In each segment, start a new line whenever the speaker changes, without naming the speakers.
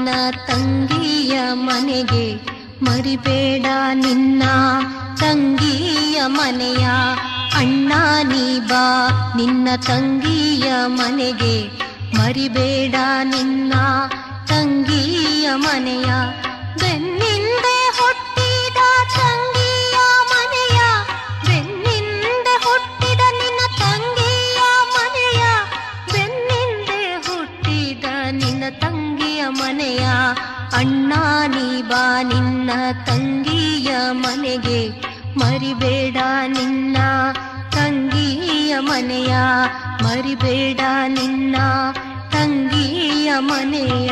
ನಿನ್ನ ತಂಗಿಯ ಮನೆಗೆ ಮರಿಬೇಡ ನಿನ್ನ ತಂಗಿಯ ಮನೆಯ ಅಣ್ಣ ನೀ ಬಾ ನಿನ್ನ ತಂಗಿಯ ಮನೆಗೆ ಮರಿಬೇಡ ನಿನ್ನ ತಂಗಿಯ ಮನೆಯ ಬೆನ್ನಿಂದೆ ಹುಟ್ಟಿದ ತಂಗಿಯ ಮನೆಯ ಬೆನ್ನಿಂದೆ ಹುಟ್ಟಿದ ನಿನ್ನ ತಂಗಿಯ ಮನೆಯ ಬೆನ್ನಿಂದೆ ಹುಟ್ಟಿದ ನಿನ್ನ ತಂಗಿಯ ಮನೆಯ ಅಣ್ಣ ನೀ ಬಾ ನಿನ್ನ ತಂಗಿಯ ಮನೆಗೆ ಮರಿಬೇಡ ನಿನ್ನ ತಂಗಿಯ ಮನೆಯ ಮರಿಬೇಡ ನಿನ್ನ ತಂಗಿಯ ಮನೆಯ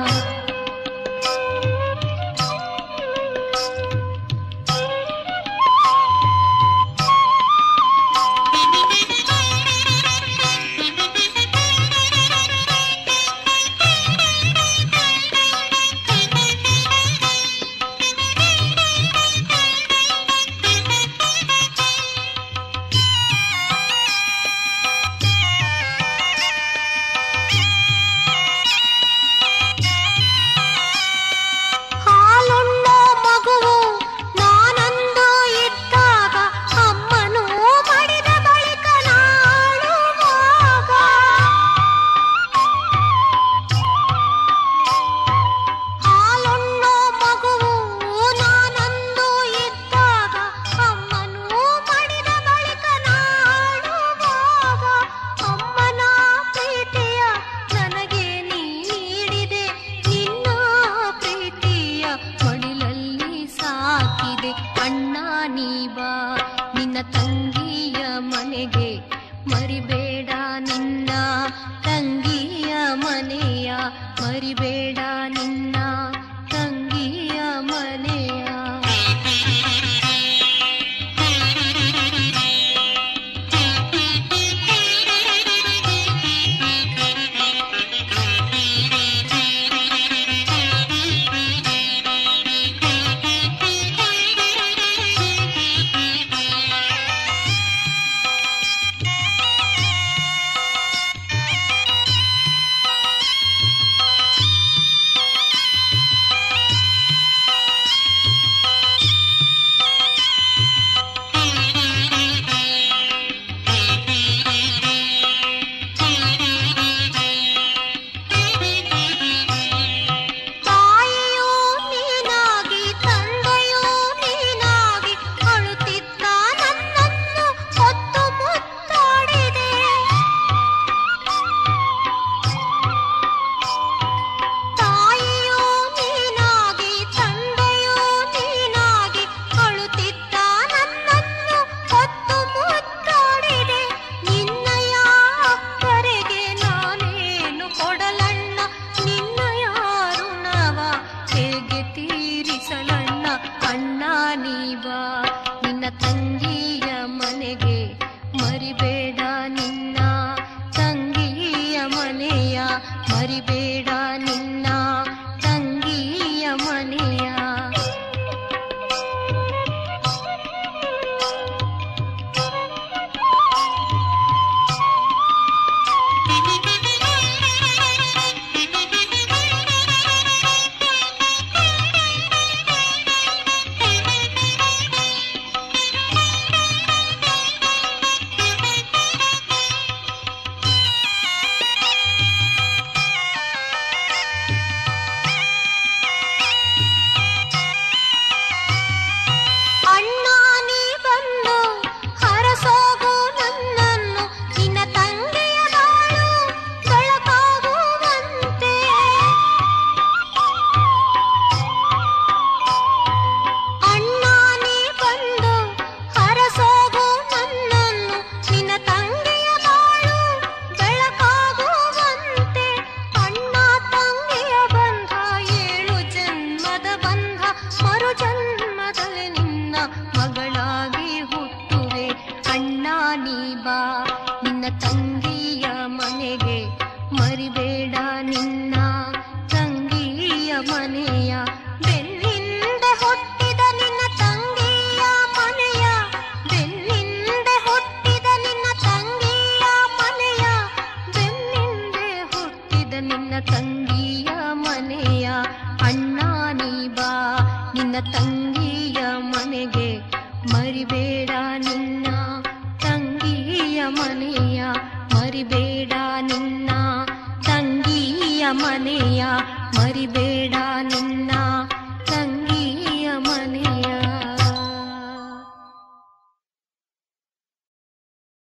ಹಾಲುಣ್ಣೋ ಮಗುವು ನಾನಂದು ಇದ್ದಾಗ ಅಮ್ಮನು ಮಡಿದ ಬಳಿಕ ನಾಳುವಾಗ ಹಾಲುಣ್ಣೋ ಮಗುವು ನಾನಂದು ಇದ್ದಾಗ ಅಮ್ಮನು ಮಡಿದ ಬಳಿಕ ನಾಳುವಾಗ ಅಮ್ಮನ ಪ್ರೀತಿಯ ನನಗೆ ನೀ ನೀಡಿದೆ ನಿನ್ನ ಪ್ರೀತಿಯ ಮಡಿಲಲ್ಲಿ ಸಾಕಿದೆ ಅಣ್ಣ ನೀ ಬಾ ನಿನ್ನ ತಂಗಿಯ ಮನೆಗೆ ಮರಿಬೇಡ ನಿನ್ನ ತಂಗಿಯ ಮನೆಯ ಮರಿಬೇಡ ನಿನ್ನ ತಂಗಿಯ ಮನೆಯ ತಾಯಿಯೂ ನೀನಾಗಿ ತಂದೆಯೂ ನೀನಾಗಿ ಅಳುತ್ತಿದ್ದ ನನ್ನನ್ನು ಹೊತ್ತು ಮುತ್ತಾಡಿದೆ ತಾಯಿಯೂ ನೀನಾಗಿ ತಂದೆಯೂ ನೀನಾಗಿ ಅಳುತ್ತಿದ್ದ ನನ್ನನ್ನು ಹೊತ್ತು ಮುತ್ತಾಡಿದೆ ನಿನ್ನಯ ಅಕ್ಕರೆಗೆ ನಾನೇನು ಕೊಡಲಣ್ಣ ನಿನ್ನಯ ಋಣವ ಹೇಗೆ ತೀರಿಸಲಣ್ಣ ಅಣ್ಣ ನೀವಾ ನಿನ್ನ ತಂಗಿಯ ಮನೆಗೆ ಮರಿಬೇಡ ನಿನ್ನ ತಂಗಿಯ ಮನೆಯ ಮರಿಬೇಡ ನಿನ್ನ ತಂಗಿಯ ಮನೆಯ ಅಣ್ಣ ನೀ ಬಂದು ಹರಸೋಗು ನನ್ನನ್ನು ನಿನ್ನ ತಂಗಿಯ ಬಾಳು ಬೆಳಕಾಗುವಂತೆ ಅಣ್ಣ ನೀ ಬಂದು ಹರಸೋಗು ನನ್ನನ್ನು ನಿನ್ನ ತಂಗಿಯ ಬಾಳು ಬೆಳಕಾಗುವಂತೆ ಅಣ್ಣ ತಂಗಿಯ ಬಂಧ ಏಳು ಜನ್ಮದ ಬಂಧ ಮರು ಜನ್ಮದಲ್ಲಿ ನಿನ್ನ ಮಗಳಾಗಿ ಹುಟ್ಟುವೆ ಅಣ್ಣ ನೀ ಬಾ ನಿನ್ನ ತಂಗಿಯ ಮನೆಗೆ ಮರಿಬೇಡ ನಿನ್ನ ತಂಗಿಯ ಮನೆಯ ಬೆನ್ನಿಂದೆ ಹುಟ್ಟಿದ ನಿನ್ನ ತಂಗಿಯ ಮನೆಯ ಬೆನ್ನಿಂದೆ ಹುಟ್ಟಿದ ನಿನ್ನ ತಂಗಿಯ ಮನೆಯ ಬೆನ್ನಿಂದೆ ಹುಟ್ಟಿದ ನಿನ್ನ ತಂಗಿಯ ಮನೆಯ ತಂಗಿಯ ಮನೆಗೆ ಮರಿಬೇಡ ನಿನ್ನ ತಂಗಿಯ ಮನೆಯ ಮರಿಬೇಡ ನಿನ್ನ ತಂಗಿಯ ಮನೆಯ